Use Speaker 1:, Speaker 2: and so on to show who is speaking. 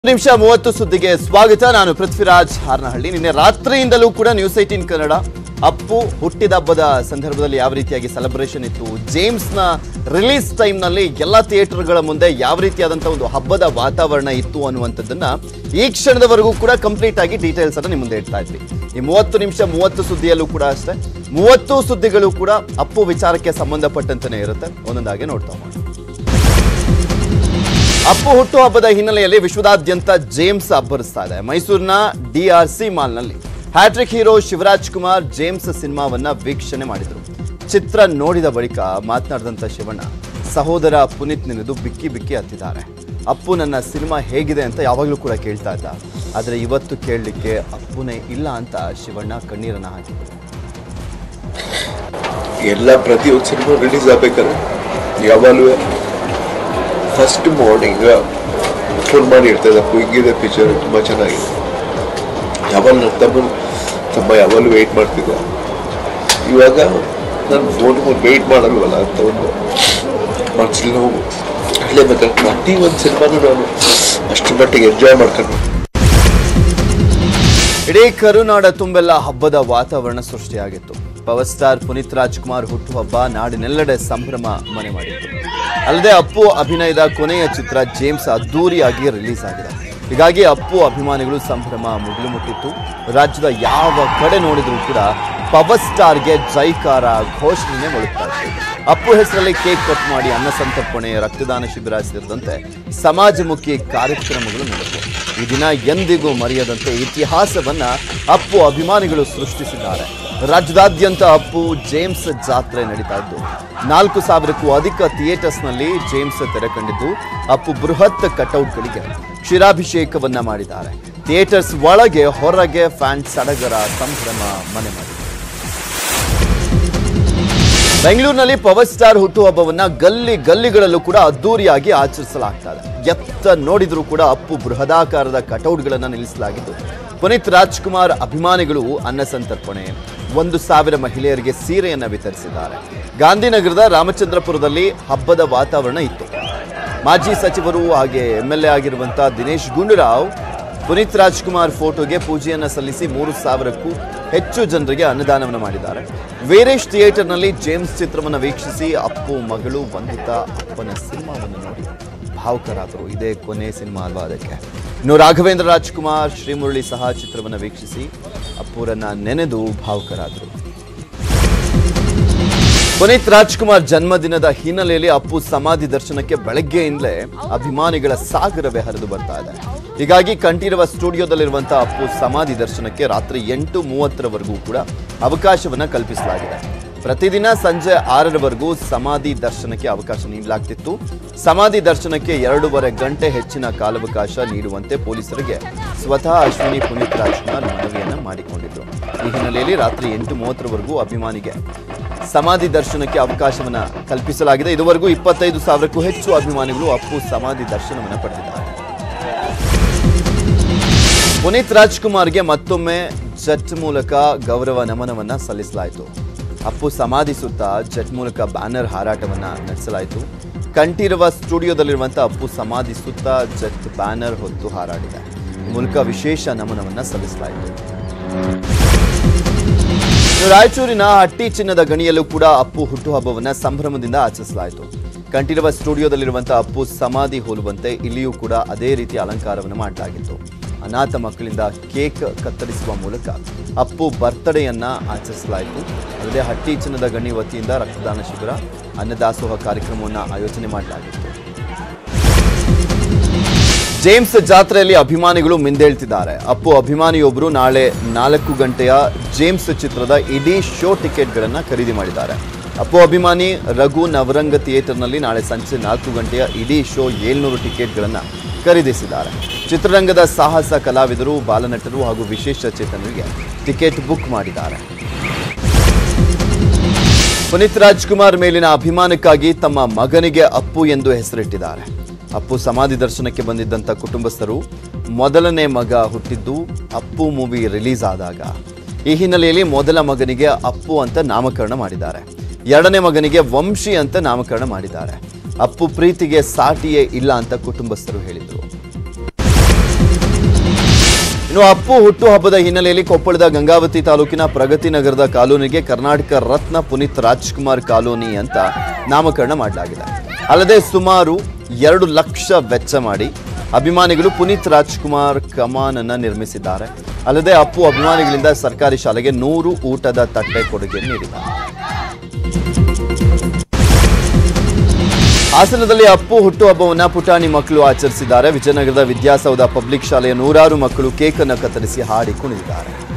Speaker 1: ನಿಮಿಷ ಮೂವತ್ತು ಸುದ್ದಿಗೆ ಸ್ವಾಗತ ನಾನು ಪೃಥ್ವಿರಾಜ್ ಹಾರನಹಳ್ಳಿ ನಿನ್ನೆ ರಾತ್ರಿಯಿಂದಲೂ ಕೂಡ ನ್ಯೂಸ್ ಏಟೀನ್ ಕನ್ನಡ ಅಪ್ಪು ಹುಟ್ಟಿದ ಹಬ್ಬದ ಸಂದರ್ಭದಲ್ಲಿ ಯಾವ ರೀತಿಯಾಗಿ ಸೆಲೆಬ್ರೇಷನ್ ಇತ್ತು ಜೇಮ್ಸ್ ನ ರಿಲೀಸ್ ಟೈಮ್ ನಲ್ಲಿ ಎಲ್ಲ ಥಿಯೇಟರ್ಗಳ ಮುಂದೆ ಯಾವ ರೀತಿಯಾದಂತಹ ಒಂದು ಹಬ್ಬದ ವಾತಾವರಣ ಇತ್ತು ಅನ್ನುವಂಥದ್ದನ್ನ ಈ ಕ್ಷಣದವರೆಗೂ ಕೂಡ ಕಂಪ್ಲೀಟ್ ಆಗಿ ಡೀಟೇಲ್ಸ್ ಅನ್ನ ನಿಮ್ಮ ಮುಂದೆ ಇಡ್ತಾ ಇದ್ವಿ ಈ ಮೂವತ್ತು ನಿಮಿಷ ಮೂವತ್ತು ಸುದ್ದಿಯಲ್ಲೂ ಕೂಡ ಅಷ್ಟೇ ಮೂವತ್ತು ಸುದ್ದಿಗಳು ಕೂಡ ಅಪ್ಪು ವಿಚಾರಕ್ಕೆ ಸಂಬಂಧಪಟ್ಟಂತೆನೇ ಇರುತ್ತೆ ಒಂದೊಂದಾಗಿ ನೋಡ್ತಾ ಹೋಗೋಣ ಅಪ್ಪು ಹುಟ್ಟುಹಬ್ಬದ ಹಿನ್ನೆಲೆಯಲ್ಲಿ ವಿಶ್ವದಾದ್ಯಂತ ಜೇಮ್ಸ್ ಅಬ್ಬರಿಸ್ತಾ ಇದೆ ಮೈಸೂರಿನ ಡಿಆರ್ಸಿ ಮಾಲ್ನಲ್ಲಿ hattrick hero Shivaraj Kumar James ಸಿನಿಮಾವನ್ನ ವೀಕ್ಷಣೆ ಮಾಡಿದರು ಚಿತ್ರ ನೋಡಿದ ಬಳಿಕ ಮಾತನಾಡಿದಂಥ ಶಿವಣ್ಣ ಸಹೋದರ ಪುನೀತ್ ನೆನೆದು ಬಿಕ್ಕಿ ಬಿಕ್ಕಿ ಹತ್ತಿದ್ದಾರೆ ಅಪ್ಪು ನನ್ನ ಸಿನಿಮಾ ಹೇಗಿದೆ ಅಂತ ಯಾವಾಗಲೂ ಕೂಡ ಕೇಳ್ತಾ ಇದ್ದ ಆದರೆ ಇವತ್ತು ಕೇಳಲಿಕ್ಕೆ ಅಪ್ಪುನೇ ಇಲ್ಲ ಅಂತ ಶಿವಣ್ಣ ಕಣ್ಣೀರನ್ನ ಹಾಕಿದರು
Speaker 2: ಎಲ್ಲ ಪ್ರತಿಯೊಂದು ಸಿನಿಮಾ ರಿಲೀಸ್ ಆಗ್ಬೇಕಾದ್ರೆ ಯಾವಾಗಲೂ ಫಸ್ಟ್ ಮಾರ್ನಿಂಗ್ ಫೋನ್ ಮಾಡಿ ಇರ್ತದೆ ಅಪ್ಪು ಹಿಂಗಿದೆ ಪಿಕ್ಚರ್ ತುಂಬ ಚೆನ್ನಾಗಿದೆ ಯಾವಾಗ ನನ್ನ ತಮ್ಮ ತಮ್ಮ ಯಾವಾಗಲೂ ವೆಯ್ಟ್ ಮಾಡ್ತಿದ್ದ ಇವಾಗ ನಾನು ಫೋನ್ ವೆಯ್ಟ್ ಮಾಡಲ್ವಲ್ಲ ಅಂತ ಒಂದು ಮನಸ್ಸಲ್ಲಿ ನೋವು ಅಲ್ಲೇ ಮತ್ತೆ ಪ್ರತಿ ಒಂದು ಸಿನಿಮಾನು ನಾನು ಅಷ್ಟರ ಮಟ್ಟಿಗೆ ಎಂಜಾಯ್ ಮಾಡ್ಕೊಂಡು
Speaker 1: ಇಡೀ ಕರುನಾಡ ತುಂಬೆಲ್ಲ ಹಬ್ಬದ ವಾತಾವರಣ ಸೃಷ್ಟಿಯಾಗಿತ್ತು ಪವರ್ ಸ್ಟಾರ್ ಪುನೀತ್ ರಾಜ್ಕುಮಾರ್ ಹುಟ್ಟುಹಬ್ಬ ನಾಡಿನೆಲ್ಲೆಡೆ ಸಂಭ್ರಮ ಮನೆ ಮಾಡಿತ್ತು ಅಲ್ಲದೆ ಅಪ್ಪು ಅಭಿನಯದ ಕೊನೆಯ ಚಿತ್ರ ಜೇಮ್ಸ್ ಅದ್ದೂರಿಯಾಗಿ ರಿಲೀಸ್ ಆಗಿದೆ ಹೀಗಾಗಿ ಅಪ್ಪು ಅಭಿಮಾನಿಗಳು ಸಂಭ್ರಮ ಮುಗಿಲು ಮುಟ್ಟಿತ್ತು ರಾಜ್ಯದ ಯಾವ ಕಡೆ ನೋಡಿದ್ರೂ ಕೂಡ ಪವರ್ ಸ್ಟಾರ್ಗೆ ಜೈಕಾರ ಘೋಷಣೆ ಮೊಳಗ್ತಾ ಇತ್ತು ಅಪ್ಪು ಹೆಸರಲ್ಲಿ ಕೇಕ್ ಕಟ್ ಮಾಡಿ ಅನ್ನ ಸಂತರ್ಪಣೆ ರಕ್ತದಾನ ಶಿಬಿರ ಸೇರಿದಂತೆ ಸಮಾಜಮುಖಿ ಕಾರ್ಯಕ್ರಮಗಳು ನಡೆದವು ಈ ದಿನ ಎಂದಿಗೂ ಮರೆಯದಂತೆ ಇತಿಹಾಸವನ್ನ ಅಪ್ಪು ಅಭಿಮಾನಿಗಳು ಸೃಷ್ಟಿಸಿದ್ದಾರೆ ರಾಜ್ಯದಾದ್ಯಂತ ಅಪ್ಪು ಜೇಮ್ಸ್ ಜಾತ್ರೆ ನಡೀತಾ ಇದ್ದು ನಾಲ್ಕು ಸಾವಿರಕ್ಕೂ ಅಧಿಕ ಥಿಯೇಟರ್ಸ್ನಲ್ಲಿ ಜೇಮ್ಸ್ ತೆರೆ ಕಂಡಿದ್ದು ಅಪ್ಪು ಬೃಹತ್ ಕಟೌಟ್ಗಳಿಗೆ ಕ್ಷೀರಾಭಿಷೇಕವನ್ನ ಮಾಡಿದ್ದಾರೆ ಥಿಯೇಟರ್ಸ್ ಒಳಗೆ ಹೊರಗೆ ಫ್ಯಾನ್ ಸಡಗರ ಸಂಭ್ರಮ ಮನೆ ಮಾಡಿದೆ ಬೆಂಗಳೂರಿನಲ್ಲಿ ಪವರ್ ಸ್ಟಾರ್ ಹುಟ್ಟುಹಬ್ಬವನ್ನ ಗಲ್ಲಿ ಗಲ್ಲಿಗಳಲ್ಲೂ ಕೂಡ ಅದ್ದೂರಿಯಾಗಿ ಆಚರಿಸಲಾಗ್ತಾ ಇದೆ ಎತ್ತ ನೋಡಿದ್ರೂ ಕೂಡ ಅಪ್ಪು ಬೃಹದಾಕಾರದ ಕಟೌಟ್ಗಳನ್ನ ನಿಲ್ಲಿಸಲಾಗಿದ್ದು ಪುನೀತ್ ರಾಜ್ಕುಮಾರ್ ಅಭಿಮಾನಿಗಳು ಅನ್ನ ಸಂತರ್ಪಣೆ ಒಂದು ಸಾವಿರ ಮಹಿಳೆಯರಿಗೆ ಸೀರೆಯನ್ನ ವಿತರಿಸಿದ್ದಾರೆ ಗಾಂಧಿನಗರದ ರಾಮಚಂದ್ರಪುರದಲ್ಲಿ ಹಬ್ಬದ ವಾತಾವರಣ ಇತ್ತು ಮಾಜಿ ಸಚಿವರು ಹಾಗೆ ಎಂ ಎಲ್ ಎ ಆಗಿರುವಂತಹ ದಿನೇಶ್ ಗುಂಡೂರಾವ್ ಪುನೀತ್ ರಾಜ್ಕುಮಾರ್ ಫೋಟೋಗೆ ಪೂಜೆಯನ್ನ ಸಲ್ಲಿಸಿ ಮೂರು ಸಾವಿರಕ್ಕೂ ಹೆಚ್ಚು ಜನರಿಗೆ ಅನ್ನದಾನವನ್ನು ಮಾಡಿದ್ದಾರೆ ವೀರೇಶ್ ಥಿಯೇಟರ್ನಲ್ಲಿ ಜೇಮ್ಸ್ ಚಿತ್ರವನ್ನು ವೀಕ್ಷಿಸಿ ಅಪ್ಪು ಮಗಳು ವಂದಿತಾ ಅಪ್ಪನ ಸಿನಿಮಾವನ್ನು ನೋಡಿ ಭಾವುಕರಾದರು ಇದೇ ಕೊನೆ ಸಿನಿಮಾ ಅಲ್ವಾ ಅದಕ್ಕೆ ಇನ್ನು ರಾಘವೇಂದ್ರ ರಾಜ್ಕುಮಾರ್ ಶ್ರೀಮುರಳಿ ಸಹ ಚಿತ್ರವನ್ನು ವೀಕ್ಷಿಸಿ ಅಪ್ಪುರನ್ನ ನೆನೆದು ಭಾವುಕರಾದರು ಪುನೀತ್ ರಾಜ್ಕುಮಾರ್ ಜನ್ಮದಿನದ ಹಿನ್ನೆಲೆಯಲ್ಲಿ ಅಪ್ಪು ಸಮಾಧಿ ದರ್ಶನಕ್ಕೆ ಬೆಳಗ್ಗೆಯಿಂದಲೇ ಅಭಿಮಾನಿಗಳ ಸಾಗರವೇ ಹರಿದು ಬರ್ತಾ ಇದೆ ಹೀಗಾಗಿ ಕಂಠೀರವ ಸ್ಟುಡಿಯೋದಲ್ಲಿರುವಂತಹ ಅಪ್ಪು ಸಮಾಧಿ ದರ್ಶನಕ್ಕೆ ರಾತ್ರಿ ಎಂಟು ಮೂವತ್ತರವರೆಗೂ ಕೂಡ ಅವಕಾಶವನ್ನ ಕಲ್ಪಿಸಲಾಗಿದೆ ಪ್ರತಿದಿನ ಸಂಜೆ ಆರರವರೆಗೂ ಸಮಾಧಿ ದರ್ಶನಕ್ಕೆ ಅವಕಾಶ ನೀಡಲಾಗ್ತಿತ್ತು ಸಮಾಧಿ ದರ್ಶನಕ್ಕೆ ಎರಡೂವರೆ ಗಂಟೆ ಹೆಚ್ಚಿನ ಕಾಲಾವಕಾಶ ನೀಡುವಂತೆ ಪೊಲೀಸರಿಗೆ ಸ್ವತಃ ಅಶ್ವಿನಿ ಪುನೀತ್ ರಾಜ್ಕುಮಾರ್ ಮನವಿಯನ್ನ ಮಾಡಿಕೊಂಡಿದ್ರು ಈ ಹಿನ್ನೆಲೆಯಲ್ಲಿ ರಾತ್ರಿ ಎಂಟು ಮೂವತ್ತರವರೆಗೂ ಅಭಿಮಾನಿಗೆ ಸಮಾಧಿ ದರ್ಶನಕ್ಕೆ ಅವಕಾಶವನ್ನ ಕಲ್ಪಿಸಲಾಗಿದೆ ಇದುವರೆಗೂ ಇಪ್ಪತ್ತೈದು ಸಾವಿರಕ್ಕೂ ಹೆಚ್ಚು ಅಭಿಮಾನಿಗಳು ಅಪ್ಪು ಸಮಾಧಿ ದರ್ಶನವನ್ನ ಪಡೆದಿದ್ದಾರೆ ಪುನೀತ್ ರಾಜ್ಕುಮಾರ್ಗೆ ಮತ್ತೊಮ್ಮೆ ಜಟ್ ಮೂಲಕ ಗೌರವ ನಮನವನ್ನ ಸಲ್ಲಿಸಲಾಯಿತು ಅಪ್ಪು ಸಮಾಧಿ ಸುತ್ತ ಜಟ್ ಮೂಲಕ ಬ್ಯಾನರ್ ಹಾರಾಟವನ್ನ ನಡೆಸಲಾಯಿತು ಕಂಠೀರವ ಸ್ಟುಡಿಯೋದಲ್ಲಿರುವಂತಹ ಅಪ್ಪು ಸಮಾಧಿ ಸುತ್ತ ಜಟ್ ಬ್ಯಾನರ್ ಹೊತ್ತು ಹಾರಾಡಿದೆ ಈ ಮೂಲಕ ವಿಶೇಷ ನಮನವನ್ನ ಸಲ್ಲಿಸಲಾಯಿತು ಇನ್ನು ರಾಯಚೂರಿನ ಹಟ್ಟಿ ಚಿನ್ನದ ಗಣಿಯಲ್ಲೂ ಕೂಡ ಅಪ್ಪು ಹುಟ್ಟುಹಬ್ಬವನ್ನ ಸಂಭ್ರಮದಿಂದ ಆಚರಿಸಲಾಯಿತು ಕಂಠೀರವ ಸ್ಟುಡಿಯೋದಲ್ಲಿರುವಂತಹ ಅಪ್ಪು ಸಮಾಧಿ ಹೋಲುವಂತೆ ಇಲ್ಲಿಯೂ ಕೂಡ ಅದೇ ರೀತಿ ಅಲಂಕಾರವನ್ನು ಮಾಡಲಾಗಿತ್ತು ಅನಾಥ ಮಕ್ಕಳಿಂದ ಕೇಕ್ ಕತ್ತರಿಸುವ ಮೂಲಕ ಅಪ್ಪು ಬರ್ತ್ಡೇಯನ್ನ ಆಚರಿಸಲಾಯಿತು ಅಲ್ಲದೆ ಹಟ್ಟಿ ಚಿನ್ನದ ಗಣಿ ವತಿಯಿಂದ ರಕ್ತದಾನ ಶಿಬಿರ ಅನ್ನದಾಸೋಹ ಕಾರ್ಯಕ್ರಮವನ್ನು ಆಯೋಜನೆ ಮಾಡಲಾಗಿತ್ತು ಜೇಮ್ಸ್ ಜಾತ್ರೆಯಲ್ಲಿ ಅಭಿಮಾನಿಗಳು ಮಿಂದೇಳ್ತಿದ್ದಾರೆ ಅಪ್ಪು ಅಭಿಮಾನಿಯೊಬ್ಬರು ನಾಳೆ ನಾಲ್ಕು ಗಂಟೆಯ ಜೇಮ್ಸ್ ಚಿತ್ರದ ಇಡೀ ಶೋ ಟಿಕೆಟ್ಗಳನ್ನ ಖರೀದಿ ಮಾಡಿದ್ದಾರೆ ಅಪ್ಪು ಅಭಿಮಾನಿ ರಘು ನವರಂಗ ಥಿಯೇಟರ್ನಲ್ಲಿ ನಾಳೆ ಸಂಜೆ ನಾಲ್ಕು ಗಂಟೆಯ ಇಡೀ ಶೋ ಏಳ್ನೂರು ಟಿಕೆಟ್ಗಳನ್ನ ಖರೀದಿಸಿದ್ದಾರೆ ಚಿತ್ರರಂಗದ ಸಾಹಸ ಕಲಾವಿದರು ಬಾಲನಟರು ಹಾಗೂ ವಿಶೇಷ ಚೇತನರಿಗೆ ಟಿಕೆಟ್ ಬುಕ್ ಮಾಡಿದ್ದಾರೆ ಪುನೀತ್ ರಾಜ್ಕುಮಾರ್ ಮೇಲಿನ ಅಭಿಮಾನಕ್ಕಾಗಿ ತಮ್ಮ ಮಗನಿಗೆ ಅಪ್ಪು ಎಂದು ಹೆಸರಿಟ್ಟಿದ್ದಾರೆ ಅಪ್ಪು ಸಮಾಧಿ ದರ್ಶನಕ್ಕೆ ಬಂದಿದ್ದಂಥ ಕುಟುಂಬಸ್ಥರು ಮೊದಲನೇ ಮಗ ಹುಟ್ಟಿದ್ದು ಅಪ್ಪು ಮೂವಿ ರಿಲೀಸ್ ಆದಾಗ ಈ ಹಿನ್ನೆಲೆಯಲ್ಲಿ ಮೊದಲ ಮಗನಿಗೆ ಅಪ್ಪು ಅಂತ ನಾಮಕರಣ ಮಾಡಿದ್ದಾರೆ ಎರಡನೇ ಮಗನಿಗೆ ವಂಶಿ ಅಂತ ನಾಮಕರಣ ಮಾಡಿದ್ದಾರೆ ಅಪ್ಪು ಪ್ರೀತಿಗೆ ಸಾಟಿಯೇ ಇಲ್ಲ ಅಂತ ಕುಟುಂಬಸ್ಥರು ಹೇಳಿದರು ಇನ್ನು ಅಪ್ಪು ಹುಟ್ಟುಹಬ್ಬದ ಹಿನ್ನೆಲೆಯಲ್ಲಿ ಕೊಪ್ಪಳದ ಗಂಗಾವತಿ ತಾಲೂಕಿನ ಪ್ರಗತಿ ನಗರದ ಕಾಲೋನಿಗೆ ಕರ್ನಾಟಕ ರತ್ನ ಪುನೀತ್ ರಾಜ್ಕುಮಾರ್ ಕಾಲೋನಿ ಅಂತ ನಾಮಕರಣ ಮಾಡಲಾಗಿದೆ ಅಲ್ಲದೆ ಸುಮಾರು ಎರಡು ಲಕ್ಷ ವೆಚ್ಚ ಮಾಡಿ ಅಭಿಮಾನಿಗಳು ಪುನೀತ್ ರಾಜ್ಕುಮಾರ್ ಕಮಾನ್ ಅನ್ನ ನಿರ್ಮಿಸಿದ್ದಾರೆ ಅಲ್ಲದೆ ಅಪ್ಪು ಅಭಿಮಾನಿಗಳಿಂದ ಸರ್ಕಾರಿ ಶಾಲೆಗೆ ನೂರು ಊಟದ ತಟ್ಟೆ ಕೊಡುಗೆ ನೀಡಿದ್ದಾರೆ ಹಾಸನದಲ್ಲಿ ಅಪ್ಪು ಹುಟ್ಟುಹಬ್ಬವನ್ನ ಪುಟಾಣಿ ಮಕ್ಕಳು ಆಚರಿಸಿದ್ದಾರೆ ವಿಜಯನಗರದ ವಿದ್ಯಾಸೌಧ ಪಬ್ಲಿಕ್ ಶಾಲೆಯ ನೂರಾರು ಮಕ್ಕಳು ಕೇಕ್ ಅನ್ನು ಕತ್ತರಿಸಿ ಹಾಡಿ ಕುಣಿದಿದ್ದಾರೆ